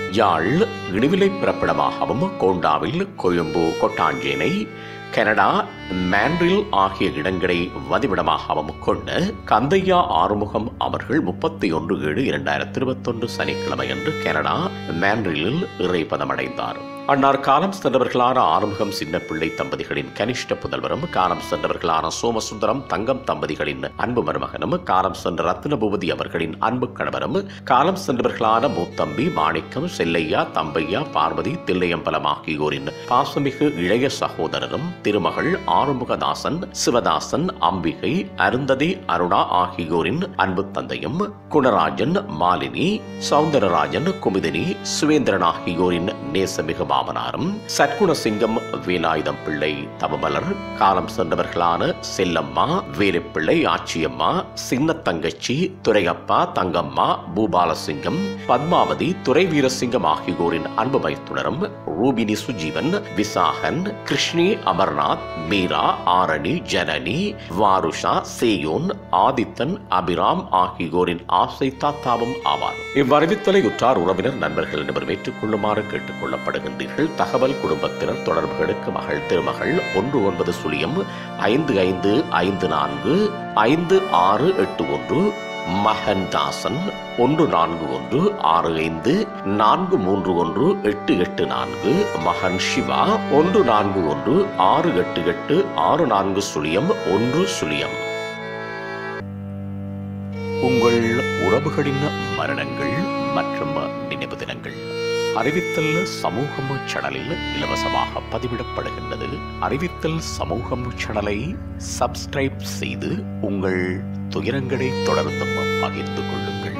யாழ் இடிவிலை பிறப்பிடமாகவும் Kondavil Colombo Kotahena Canada Montreal ஆகிய இடங்களை வதிவிடமாகவும் கொண்ட கந்தையா ஆறுமுகம் அவர்கள் முப்பத்தி ஒன்று ஏழு இரண்டாயிரத்தி இருபத்தொன்று சனிக்கிழமை அன்று கனடா மாண்ட்ரிலில் இறைப்பதமடைந்தார் அன்னார் காலம் சென்றவர்களான ஆறுமுகம் சின்னப்பிள்ளை தம்பதிகளின் கனிஷ்ட புதல்வரும் காலம் சென்றவர்களான சோமசுந்தரம் தங்கம் தம்பதிகளின் அன்பு மருமகனும் காலம் சென்ற ரத்னபூபதி அவர்களின் அன்பு கணவரும் காலம் சென்றவர்களான மூத்தம்பி மாணிக்கம் செல்லையா தம்பையா பார்வதி தில்லையம்பலம் ஆகியோரின் பாசமிகு இளைய சகோதரரும் திருமகள் ஆறுமுகதாசன் சிவதாசன் அம்பிகை அருந்ததி அருணா ஆகியோரின் அன்பு தந்தையும் குணராஜன் மாலினி சவுந்தரராஜன் குமுதினி சுவேந்திரன் ஆகியோரின் நேசமிகு மாமனாரும் சற்குணசிங்கம் வேலாயுதம் பிள்ளை தவமலர் காலம் சென்றவர்களான செல்லம்மா வேலுப்பிள்ளை ஆச்சியம்மா சின்ன தங்கச்சி துரையப்பா தங்கம்மா பூபாலசிங்கம் பத்மாவதி துரை வீரசிங்கம் ஆகியோரின் அன்பு மைத்துணரும் ரூபினி சுஜீவன் விசாகன் கிருஷ்ணி அமர்நாத் மீரா ஆரணி ஜனனி வாருஷா சேயோன் ஆதித்தன் அபிராம் ஆகியோரின் ஆசை தாத்தாவும் ஆவார் இவ்வறிவித்தலை உற்றார் உறவினர் நண்பர்கள் என்பவர் ஏற்றுக்கொள்ளுமாறு கேட்டுக் கொள்ளப்படுகின்றீர்கள் தகவல் குடும்பத்தினர் தொடர்புகளுக்கு மகள் திருமகள் ஒன்று ஒன்பது சுழியம் ஐந்து ஐந்து ஐந்து நான்கு ஐந்து ஆறு எட்டு ஒன்று மகன் தாசன் ஒன்று நான்கு ஒன்று ஆறு ஐந்து நான்கு மூன்று ஒன்று எட்டு எட்டு நான்கு மகன் சிவா ஒன்று நான்கு ஒன்று ஆறு எட்டு எட்டு ஆறு நான்கு சுழியம் ஒன்று சுழியம் உங்கள் உறவுகளின் மரணங்கள் மற்றும் நினைவு தினங்கள் அறிவித்தல் சமூகம் சேனலில் இலவசமாக பதிவிடப்படுகின்றது அறிவித்தல் சமூகம் சேனலை சப்ஸ்கிரைப் செய்து உங்கள் துயரங்களை தொடர்ந்தும் பகிர்ந்து கொள்ளுங்கள்